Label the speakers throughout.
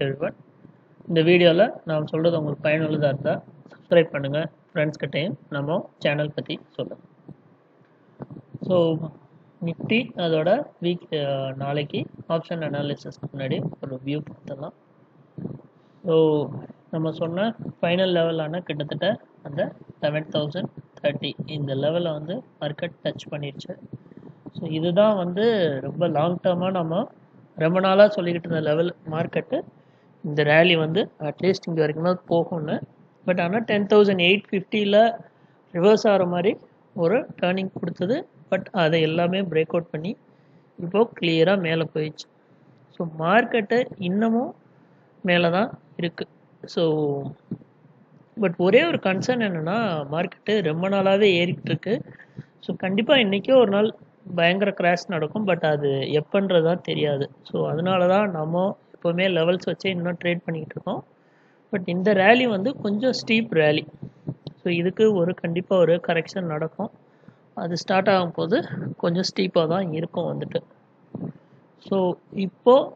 Speaker 1: everyone இந்த வீடியோவில் நான் சொல்கிறது உங்களுக்கு பயனுள்ளதாக இருந்தால் சப்ஸ்கிரைப் பண்ணுங்கள் ஃப்ரெண்ட்ஸ் கிட்டையும் நம்ம சேனல் பற்றி சொல்லுங்கள் ஸோ நிஃப்டி அதோட வீக் நாளைக்கு ஆப்ஷன் அனாலிசிஸ்க்கு முன்னாடி ஒரு வியூ பார்த்துடலாம் ஸோ நம்ம சொன்ன ஃபைனல் லெவலான கிட்டத்தட்ட அந்த லெவன் தௌசண்ட் தேர்ட்டி இந்த லெவலை வந்து மார்க்கெட் டச் பண்ணிடுச்சு ஸோ இதுதான் வந்து ரொம்ப லாங் டேர்மாக நம்ம ரொம்ப நாளாக சொல்லிக்கிட்டு இருந்த லெவல் மார்க்கெட்டு இந்த ரேலி வந்து அட்லீஸ்ட் இங்கே வரைக்கும் தான் போகும்னு பட் ஆனால் டென் தௌசண்ட் எயிட் ஃபிஃப்டியில் ரிவர்ஸ் ஆகிற மாதிரி ஒரு டேர்னிங் கொடுத்தது பட் அதை எல்லாமே பிரேக் அவுட் பண்ணி இப்போது கிளியராக மேலே போயிடுச்சு ஸோ மார்க்கெட்டு இன்னமும் மேலே தான் இருக்குது ஸோ பட் ஒரே ஒரு கன்சர்ன் என்னென்னா மார்க்கெட்டு ரொம்ப நாளாகவே ஏறிக்கிட்டு இருக்கு ஸோ கண்டிப்பாக இன்றைக்கே ஒரு நாள் பயங்கர கிராஷ் நடக்கும் பட் அது எப்போன்றது தான் தெரியாது ஸோ அதனால தான் நம்ம எப்போவுமே லெவல்ஸ் வச்சே இன்னும் ட்ரேட் பண்ணிக்கிட்டு இருக்கோம் பட் இந்த ரேலி வந்து கொஞ்சம் ஸ்டீப் ரேலி ஸோ இதுக்கு ஒரு கண்டிப்பாக ஒரு கரெக்ஷன் நடக்கும் அது ஸ்டார்ட் ஆகும்போது கொஞ்சம் ஸ்டீப்பாக தான் இருக்கும் வந்துட்டு ஸோ இப்போது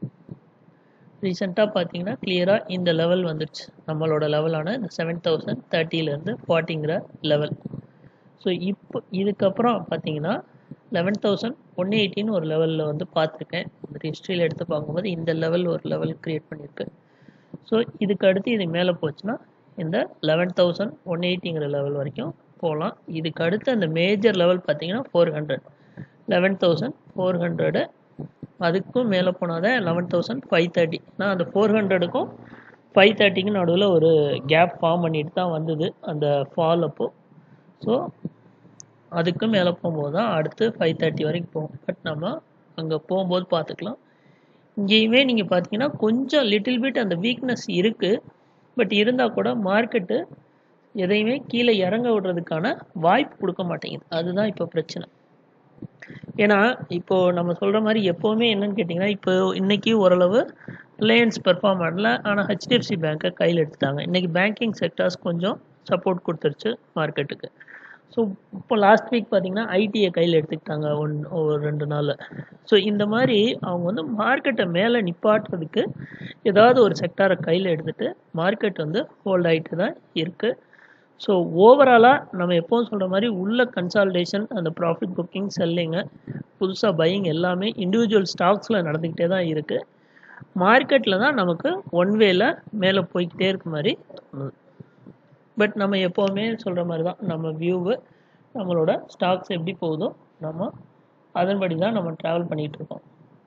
Speaker 1: ரீசெண்டாக பார்த்தீங்கன்னா கிளியராக இந்த லெவல் வந்துடுச்சு நம்மளோட லெவலான இந்த செவன் தௌசண்ட் தேர்ட்டிலேருந்து ஃபார்ட்டிங்கிற லெவல் ஸோ இப்போ இதுக்கப்புறம் பார்த்தீங்கன்னா லெவன் தௌசண்ட் ஒன் எயிட்டின்னு ஒரு லெவலில் வந்து பார்த்துருக்கேன் இந்த ஹிஸ்ட்ரியில் எடுத்து பார்க்கும்போது இந்த லெவல் ஒரு லெவல் க்ரியேட் பண்ணியிருக்கு ஸோ இதுக்கு அடுத்து இது மேலே போச்சுன்னா இந்த லெவன் தௌசண்ட் ஒன் எயிட்டிங்கிற லெவல் வரைக்கும் போகலாம் இதுக்கு அடுத்து அந்த மேஜர் லெவல் பார்த்தீங்கன்னா four hundred eleven thousand four hundred அதுக்கும் மேலே போனால் தான் லெவன் தௌசண்ட் ஃபைவ் தேர்ட்டி நான் அந்த ஃபோர் ஹண்ட்ரடுக்கும் ஃபைவ் தேர்ட்டிக்கும் நடுவில் ஒரு கேப் ஃபார்ம் பண்ணிட்டு தான் வந்தது அந்த ஃபால் அப்போது ஸோ அதுக்கு மேலே போகும்போது தான் அடுத்து ஃபைவ் தேர்ட்டி வரைக்கும் போகும் பட் நம்ம அங்கே போகும்போது பார்த்துக்கலாம் இங்கேயுமே நீங்கள் பார்த்தீங்கன்னா கொஞ்சம் லிட்டில் பிட் அந்த வீக்னஸ் இருக்குது பட் இருந்தால் கூட மார்க்கெட்டு எதையுமே கீழே இறங்க விடுறதுக்கான வாய்ப்பு கொடுக்க மாட்டேங்குது அதுதான் இப்போ பிரச்சனை ஏன்னா இப்போ நம்ம சொல்கிற மாதிரி எப்போவுமே என்னன்னு கேட்டிங்கன்னா இப்போ இன்னைக்கு ஓரளவு ரிலையன்ஸ் பெர்ஃபார்ம் பண்ணல ஆனால் ஹெச்டிஎஃப்சி பேங்க்கை கையில் எடுத்துட்டாங்க இன்றைக்கி பேங்கிங் செக்டர்ஸ் கொஞ்சம் சப்போர்ட் கொடுத்துருச்சு மார்க்கெட்டுக்கு ஸோ இப்போ லாஸ்ட் வீக் பார்த்தீங்கன்னா ஐடியை கையில் எடுத்துக்கிட்டாங்க ஒன் ஒரு ரெண்டு நாளில் ஸோ இந்த மாதிரி அவங்க வந்து மார்க்கெட்டை மேலே நிப்பாட்டுறதுக்கு ஏதாவது ஒரு செக்டாரை கையில் எடுத்துகிட்டு மார்க்கெட் வந்து ஹோல்ட் ஆகிட்டு தான் இருக்குது ஸோ ஓவராலாக நம்ம எப்போவும் சொல்கிற மாதிரி உள்ள கன்சால்டேஷன் அந்த ப்ராஃபிட் புக்கிங் செல்லிங்கு புதுசாக பையிங் எல்லாமே இண்டிவிஜுவல் ஸ்டாக்ஸில் நடந்துக்கிட்டே தான் இருக்குது மார்க்கெட்டில் தான் நமக்கு ஒன் வேல மேலே போய்கிட்டே இருக்க மாதிரி தோணுது பட் நம்ம எப்போவுமே சொல்கிற மாதிரி தான் நம்ம வியூவு நம்மளோட ஸ்டாக்ஸ் எப்படி போகுதோ நம்ம அதன்படி தான் நம்ம ட்ராவல் பண்ணிகிட்டு இருக்கோம்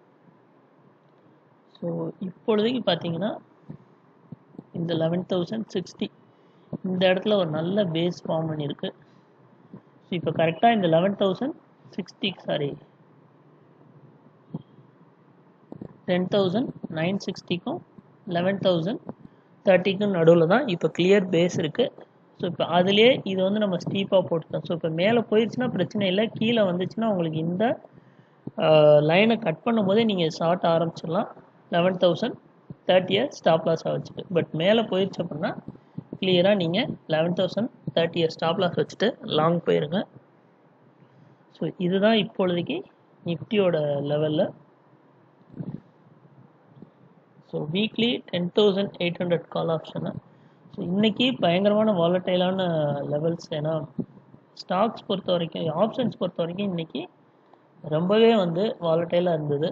Speaker 1: ஸோ இப்பொழுதைக்கு பார்த்தீங்கன்னா இந்த லெவன் தௌசண்ட் சிக்ஸ்டி இந்த இடத்துல ஒரு நல்ல பேஸ் ஃபார்ம் பண்ணியிருக்கு ஸோ இப்போ கரெக்டாக இந்த eleven thousand sixty sorry ten thousand nine சிக்ஸ்டிக்கும் லெவன் தௌசண்ட் தேர்ட்டிக்கும் நடுவில் தான் இப்போ கிளியர் பேஸ் இருக்குது ஸோ இப்போ அதுலேயே இது வந்து நம்ம ஸ்டீப்பாக போட்டுட்டோம் ஸோ இப்போ மேலே போயிடுச்சுன்னா பிரச்சனை இல்லை கீழே வந்துச்சுன்னா உங்களுக்கு இந்த லைனை கட் பண்ணும் போதே நீங்கள் ஷார்ட் ஆரம்பிச்சிடலாம் லெவன் தௌசண்ட் தேர்ட்டியை ஸ்டாப் லாஸாக வச்சுட்டு பட் மேலே போயிடுச்சு அப்படின்னா கிளியராக நீங்கள் லெவன் தௌசண்ட் தேர்ட்டியை ஸ்டாப் லாஸ் வச்சுட்டு லாங் போயிருங்க ஸோ இதுதான் இப்பொழுதைக்கு நிஃப்டியோட லெவலில் so weekly ten thousand eight hundred call option so இன்றைக்கி பயங்கரமான வாலட்டைலான லெவல்ஸ் ஏன்னா ஸ்டாக்ஸ் பொறுத்த வரைக்கும் ஆப்ஷன்ஸ் பொறுத்த வரைக்கும் இன்றைக்கி ரொம்பவே வந்து வாலட்டைலாக இருந்தது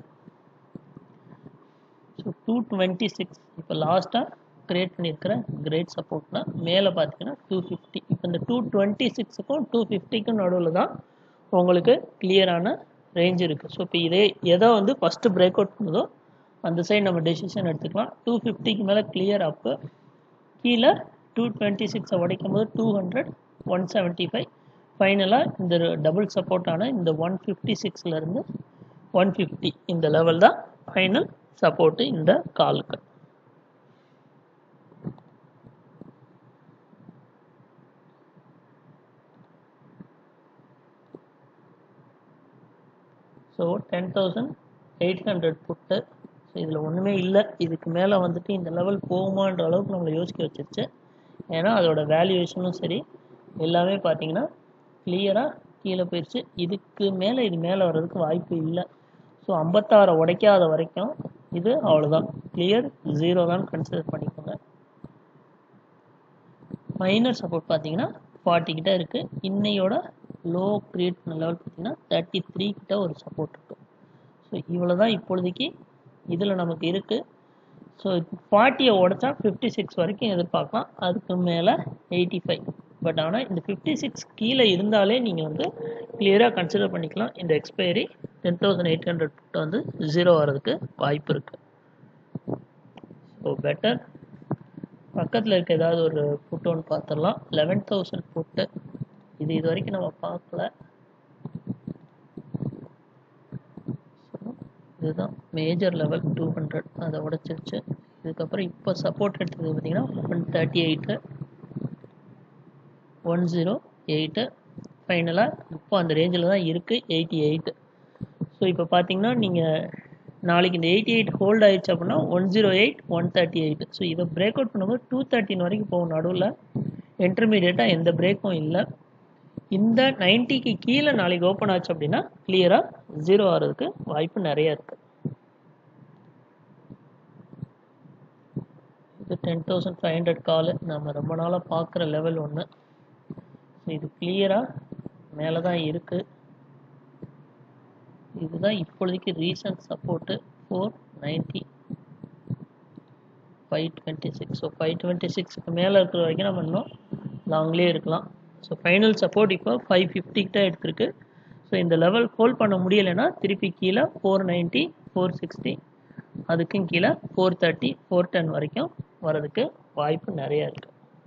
Speaker 1: ஸோ டூ டுவெண்ட்டி சிக்ஸ் இப்போ லாஸ்ட்டாக க்ரியேட் பண்ணியிருக்கிற கிரேட் சப்போர்ட்னா மேலே பார்த்தீங்கன்னா டூ ஃபிஃப்டி இப்போ இந்த டூ டுவெண்ட்டி சிக்ஸுக்கும் டூ ஃபிஃப்டிக்கும் நடுவில் தான் உங்களுக்கு கிளியரான ரேஞ்ச் இருக்குது ஸோ இப்போ இதே எதை வந்து ஃபஸ்ட்டு பிரேக் அவுட் பண்ணுதோ அந்த சைடு நம்ம டெசிஷன் எடுத்துக்கலாம் டூ ஃபிஃப்டிக்கு மேலே கிளியர் அப்பு கீழே டூ டுவெண்ட்டி சிக்ஸை உடைக்கும் போது two hundred one seventy five ஃபைனலாக இந்த டபுள் சப்போர்ட்டான இந்த ஒன் ஃபிஃப்டி சிக்ஸ்லேருந்து ஒன் ஃபிஃப்டி இந்த லெவல் தான் ஃபைனல் சப்போர்ட்டு இந்த காலுக்கு so ten thousand eight hundred put so இதில் ஒன்றுமே இல்லை இதுக்கு மேலே வந்துட்டு இந்த லெவல் போகுமான்ற அளவுக்கு நம்மளை யோசிக்க வச்சிருச்சு ஏன்னா அதோட வேல்யூவேஷனும் சரி எல்லாமே பார்த்தீங்கன்னா கிளியராக கீழே போயிடுச்சு இதுக்கு மேலே இது மேலே வர்றதுக்கு வாய்ப்பு இல்லை ஸோ ஐம்பத்தாறை உடைக்காத வரைக்கும் இது அவ்வளோதான் கிளியர் ஜீரோ தான் கன்சிடர் பண்ணிக்கோங்க மைனர் சப்போர்ட் பார்த்தீங்கன்னா ஃபார்ட்டி கிட்ட இருக்குது இன்னையோட லோ கிரியேட் பண்ண லெவல் பார்த்தீங்கன்னா தேர்ட்டி த்ரீ கிட்ட ஒரு சப்போர்ட் இருக்குது ஸோ இவ்வளோ தான் இப்பொழுதைக்கு இதில் நமக்கு இருக்குது ஸோ ஃபார்ட்டியை உடச்சா ஃபிஃப்டி சிக்ஸ் வரைக்கும் எதிர்பார்க்கலாம் அதுக்கு மேலே எயிட்டி ஃபைவ் பட் ஆனால் இந்த ஃபிஃப்டி சிக்ஸ் கீழே இருந்தாலே நீங்கள் வந்து கிளியராக கன்சிடர் பண்ணிக்கலாம் இந்த expiry ten thousand eight hundred put வந்து ஜீரோ வர்றதுக்கு வாய்ப்பு இருக்குது ஸோ பெட்டர் பக்கத்தில் இருக்க ஏதாவது ஒரு புட்டு ஒன்று பார்த்துடலாம் லெவன் தௌசண்ட் புட்டு இது இது வரைக்கும் நம்ம பார்க்கல இதுதான் மேஜர் லெவல் டூ ஹண்ட்ரட் அதை உடச்சிருச்சு இதுக்கப்புறம் இப்போ சப்போர்ட் எடுத்தது பார்த்தீங்கன்னா one thirty eight one zero eight ஃபைனலாக இப்போ அந்த ரேஞ்சில் தான் இருக்குது எயிட்டி எயிட்டு ஸோ இப்போ பார்த்தீங்கன்னா நீங்கள் நாளைக்கு இந்த எயிட்டி எயிட் ஹோல்ட் ஆயிடுச்சு அப்படின்னா one zero eight one thirty eight so இதை பிரேக் அவுட் பண்ணும்போது டூ தேர்ட்டின் வரைக்கும் போகும் நடுவில் இன்டர்மீடியட்டாக எந்த பிரேக்கும் இல்லை இந்த நைன்ட்டிக்கு கீழே நாளைக்கு ஓப்பன் ஆச்சு அப்படின்னா கிளியராக ஜீரோ ஆகிறதுக்கு வாய்ப்பு நிறைய இருக்கு இது டென் தௌசண்ட் ஃபைவ் ஹண்ட்ரட் காலு நம்ம ரொம்ப நாளாக பார்க்குற லெவல் ஒன்று ஸோ இது கிளியராக மேலே தான் இருக்குது இதுதான் இப்பொழுதைக்கு recent support four ninety five twenty six so five twenty சிக்ஸுக்கு மேலே இருக்கிற வரைக்கும் நம்ம இன்னும் லாங்லேயே இருக்கலாம் ஸோ ஃபைனல் சப்போர்ட் இப்போ ஃபைவ் ஃபிஃப்டி கிட்ட எடுத்திருக்கு ஸோ இந்த லெவல் ஹோல்ட் பண்ண முடியலைன்னா திருப்பி கீழே ஃபோர் நைன்ட்டி ஃபோர் சிக்ஸ்டி அதுக்கும் கீழே ஃபோர் தேர்ட்டி ஃபோர் டென் வரைக்கும் வரதுக்கு வாய்ப்பு நிறைய இருக்குது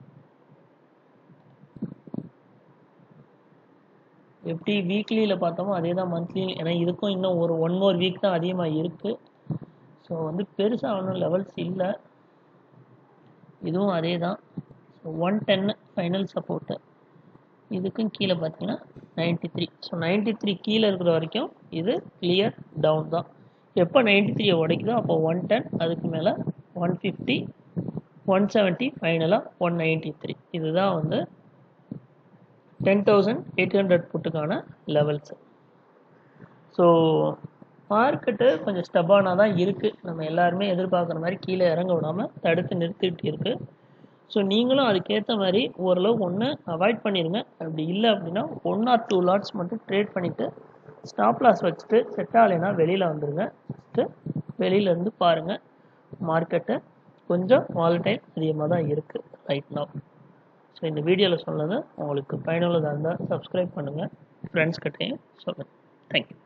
Speaker 1: எப்படி வீக்லியில் பார்த்தோமோ அதே தான் மந்த்லி ஏன்னா இதுக்கும் இன்னும் ஒரு ஒன் மோர் வீக் தான் அதிகமாக இருக்குது ஸோ வந்து பெருசாக ஒன்றும் லெவல்ஸ் இல்லை இதுவும் அதே தான் so one ten final support இதுக்கும் கீழே பார்த்தீங்கன்னா ninety three so ninety three கீழே இருக்கிற வரைக்கும் இது கிளியர் டவுன் தான் எப்போ நைன்ட்டி த்ரீயை உடைக்குதோ அப்போ ஒன் டென் அதுக்கு மேலே ஒன் ஃபிஃப்டி ஒன் செவன்ட்டி ஃபைனலாக ஒன் நைன்ட்டி த்ரீ இதுதான் வந்து டென் தௌசண்ட் எயிட் ஹண்ட்ரட் புட்டுக்கான லெவல்ஸு ஸோ மார்க்கெட்டு கொஞ்சம் ஸ்டபானாக தான் இருக்குது நம்ம எல்லாருமே எதிர்பார்க்குற மாதிரி கீழே இறங்க விடாமல் தடுத்து நிறுத்திட்டு இருக்குது ஸோ நீங்களும் அதுக்கேற்ற மாதிரி ஓரளவு ஒன்று அவாய்ட் பண்ணிடுங்க அப்படி இல்லை அப்படின்னா ஒன் ஆர் டூ லாட்ஸ் மட்டும் ட்ரேட் பண்ணிவிட்டு ஸ்டாப் லாஸ் வச்சுட்டு செட் ஆகலைன்னா வெளியில் வந்துடுங்க ஃபஸ்ட்டு வெளியிலேருந்து பாருங்கள் மார்க்கெட்டு கொஞ்சம் வாலடைல் அதிகமாக தான் இருக்குது ரைட் now ஸோ இந்த வீடியோவில் சொன்னது உங்களுக்கு பயனுள்ளதாக இருந்தால் சப்ஸ்கிரைப் பண்ணுங்கள் ஃப்ரெண்ட்ஸ் கிட்டையும் சொல்லுங்கள் தேங்க்யூ